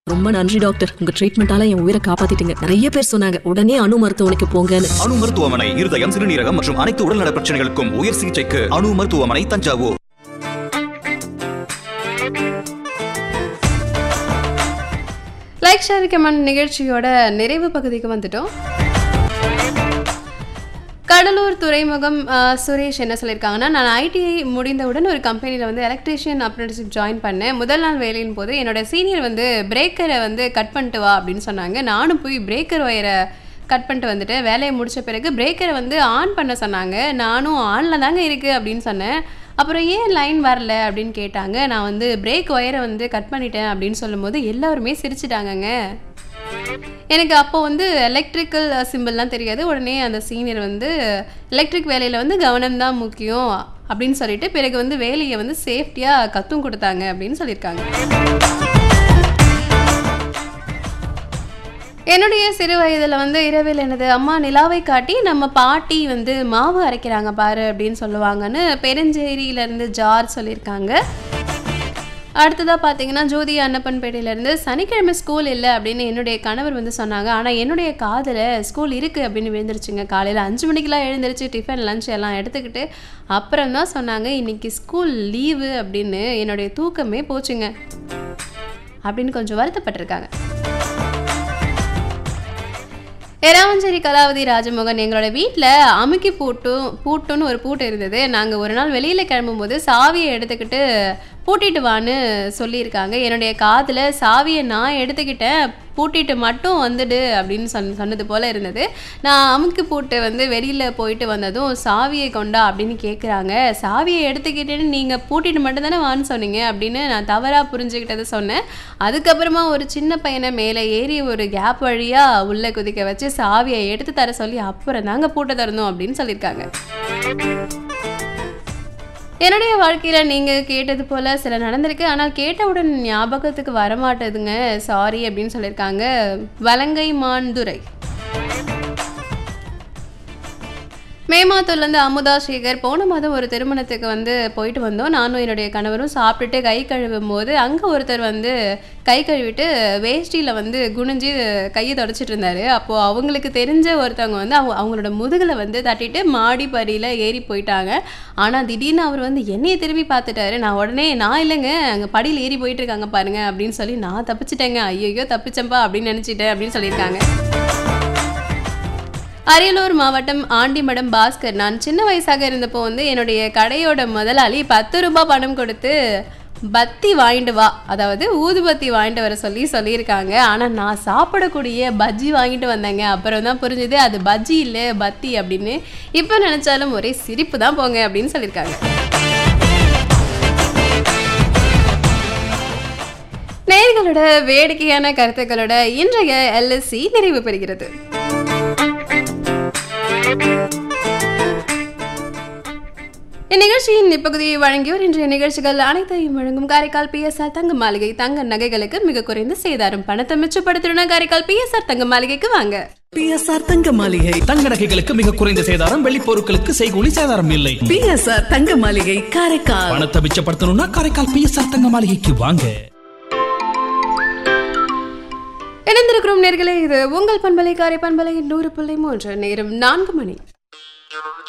ரொம்ப நன்றி டாக்டர் உங்க ட்ரீட்மெண்டால என் உயிரை காப்பாத்திட்டீங்க நிறைய பேர் சொன்னாங்க உடனே அணு மருத்துவமனைக்கு போங்கன்னு அணு மருத்துவமனை இருதயம் சிறுநீரகம் மற்றும் அனைத்து உடல்நல பிரச்சனைகளுக்கும் உயர் சிகிச்சைக்கு அணு மருத்துவமனை தஞ்சாவூர் லைக் ஷேர் கமெண்ட் நிகழ்ச்சியோட நிறைவு பகுதிக்கு வந்துட்டோம் கடலூர் துறைமுகம் ஆ, சுரேஷ் என்ன சொல்லியிருக்காங்கன்னா நான் ஐடிஐ முடிந்தவுடன் ஒரு கம்பெனியில் வந்து எலக்ட்ரீஷியன் அப்ரெண்டிஸ்ஷிப் ஜாயின் பண்ணேன் முதல் நாள் வேலையின் போது என்னோட சீனியர் வந்து பிரேக்கரை வந்து கட் பண்ணிட்டு வா அப்படின்னு சொன்னாங்க நானும் போய் பிரேக்கர் ஒயரை கட் பண்ணிட்டு வந்துட்டு வேலையை முடிச்ச பிறகு பிரேக்கரை வந்து ஆன் பண்ண சொன்னாங்க நானும் ஆனில் தாங்க இருக்குது அப்படின்னு சொன்னேன் அப்புறம் ஏன் லைன் வரல அப்படின்னு கேட்டாங்க நான் வந்து பிரேக் ஒயரை வந்து கட் பண்ணிட்டேன் அப்படின்னு சொல்லும்போது எல்லாருமே சிரிச்சிட்டாங்கங்க எனக்கு அப்போ வந்து எலக்ட்ரிக்கல் சிம்பிள்லாம் தெரியாது உடனே அந்த சீனியர் வந்து எலக்ட்ரிக் வேலையில் வந்து கவனம் தான் முக்கியம் அப்படின்னு சொல்லிட்டு பிறகு வந்து வேலையை வந்து சேஃப்டியாக கத்தும் கொடுத்தாங்க அப்படின்னு சொல்லியிருக்காங்க என்னுடைய சிறு வயதில் வந்து இரவில் எனது அம்மா நிலாவை காட்டி நம்ம பாட்டி வந்து மாவு அரைக்கிறாங்க பாரு அப்படின்னு சொல்லுவாங்கன்னு பெருஞ்சேரியிலேருந்து ஜார் சொல்லியிருக்காங்க அடுத்ததாக பார்த்தீங்கன்னா ஜோதி அன்னப்பன்பேட்டையிலேருந்து சனிக்கிழமை ஸ்கூல் இல்லை அப்படின்னு என்னுடைய கணவர் வந்து சொன்னாங்க ஆனால் என்னுடைய காதில் ஸ்கூல் இருக்குது அப்படின்னு விழுந்துருச்சுங்க காலையில் அஞ்சு மணிக்கெலாம் எழுந்திருச்சு டிஃபன் லஞ்ச் எல்லாம் எடுத்துக்கிட்டு அப்புறம் தான் சொன்னாங்க இன்னைக்கு ஸ்கூல் லீவு அப்படின்னு என்னுடைய தூக்கமே போச்சுங்க அப்படின்னு கொஞ்சம் வருத்தப்பட்டிருக்காங்க எராவஞ்சேரி கலாவதி ராஜமோகன் எங்களோட வீட்டில் அமுக்கி பூட்டும் பூட்டுன்னு ஒரு பூட்டு இருந்தது நாங்கள் ஒரு நாள் வெளியில் கிளம்பும்போது சாவியை எடுத்துக்கிட்டு பூட்டிட்டு வான்னு சொல்லியிருக்காங்க என்னுடைய காதில் சாவியை நான் எடுத்துக்கிட்டேன் பூட்டிட்டு மட்டும் வந்துடு அப்படின்னு சொன் சொன்னது போல் இருந்தது நான் அமுக்கி பூட்டு வந்து வெளியில் போயிட்டு வந்ததும் சாவியை கொண்டா அப்படின்னு கேட்குறாங்க சாவியை எடுத்துக்கிட்டேன்னு நீங்கள் பூட்டிட்டு மட்டும் தானே வான்னு சொன்னீங்க அப்படின்னு நான் தவறாக புரிஞ்சுக்கிட்டதை சொன்னேன் அதுக்கப்புறமா ஒரு சின்ன பையனை மேலே ஏறி ஒரு கேப் வழியாக உள்ளே குதிக்க வச்சு சாவியை எடுத்து தர சொல்லி அப்புறம் தாங்க பூட்டை திறந்தோம் அப்படின்னு சொல்லியிருக்காங்க என்னுடைய வாழ்க்கையில் நீங்கள் கேட்டது போல் சில நடந்திருக்கு ஆனால் கேட்டவுடன் ஞாபகத்துக்கு வரமாட்டேதுங்க சாரி அப்படின்னு சொல்லியிருக்காங்க வலங்கை மான்துரை மேமாத்தூர்லேருந்து அமுதா சேகர் போன மாதம் ஒரு திருமணத்துக்கு வந்து போயிட்டு வந்தோம் நானும் என்னுடைய கணவரும் சாப்பிட்டுட்டு கை கழுவும் போது அங்கே ஒருத்தர் வந்து கை கழுவிட்டு வேஷ்டியில் வந்து குனிஞ்சு கையை தொடச்சிட்டு இருந்தாரு அப்போது அவங்களுக்கு தெரிஞ்ச ஒருத்தவங்க வந்து அவங்க அவங்களோட முதுகில் வந்து தட்டிட்டு மாடி படியில் ஏறி போயிட்டாங்க ஆனால் திடீர்னு அவர் வந்து என்னையை திரும்பி பார்த்துட்டாரு நான் உடனே நான் இல்லைங்க அங்கே படியில் ஏறி போயிட்டு இருக்காங்க பாருங்க அப்படின்னு சொல்லி நான் தப்பிச்சிட்டேங்க ஐயோ தப்பிச்சம்பா அப்படின்னு நினச்சிட்டேன் அப்படின்னு சொல்லியிருக்காங்க அரியலூர் மாவட்டம் ஆண்டிமடம் பாஸ்கர் நான் சின்ன வயசாக இருந்தப்போ வந்து என்னுடைய கடையோட முதலாளி பத்து ரூபாய் பணம் கொடுத்து பத்தி வாங்கிட்டு வா அதாவது ஊதுபத்தி வாங்கிட்டு வர சொல்லி சொல்லியிருக்காங்க ஆனால் நான் சாப்பிடக்கூடிய பஜ்ஜி வாங்கிட்டு வந்தேங்க அப்புறம் தான் புரிஞ்சுது அது பஜ்ஜி இல்லை பத்தி அப்படின்னு இப்போ நினச்சாலும் ஒரே சிரிப்பு தான் போங்க அப்படின்னு சொல்லியிருக்காங்க நேயர்களோட வேடிக்கையான கருத்துக்களோட இன்றைய எல்எஸ்சி நிறைவு பெறுகிறது இந்நிகழ்ச்சியின் இப்பகுதியை வழங்கியோர் இன்றைய நிகழ்ச்சிகள் அனைத்தையும் வழங்கும் காரைக்கால் பிஎஸ்ஆர் தங்க மாளிகை தங்க நகைகளுக்கு மிக குறைந்த சேதாரம் பணத்தை மிச்சப்படுத்தணும்னா காரைக்கால் பிஎஸ்ஆர் தங்க மாளிகைக்கு வாங்க பிஎஸ்ஆர் தங்க மாளிகை தங்க நகைகளுக்கு மிக குறைந்த சேதாரம் வெள்ளி பொருட்களுக்கு செய்கூலி சேதாரம் இல்லை பிஎஸ்ஆர் தங்க மாளிகை காரைக்கால் பணத்தை மிச்சப்படுத்தணும்னா காரைக்கால் பிஎஸ்ஆர் தங்க மாளிகைக்கு வாங்க இணைந்திருக்கிறோம் நேர்களே இது உங்கள் பண்பலை காரை பண்பலை நூறு புள்ளி மூன்று நேரம் நான்கு மணி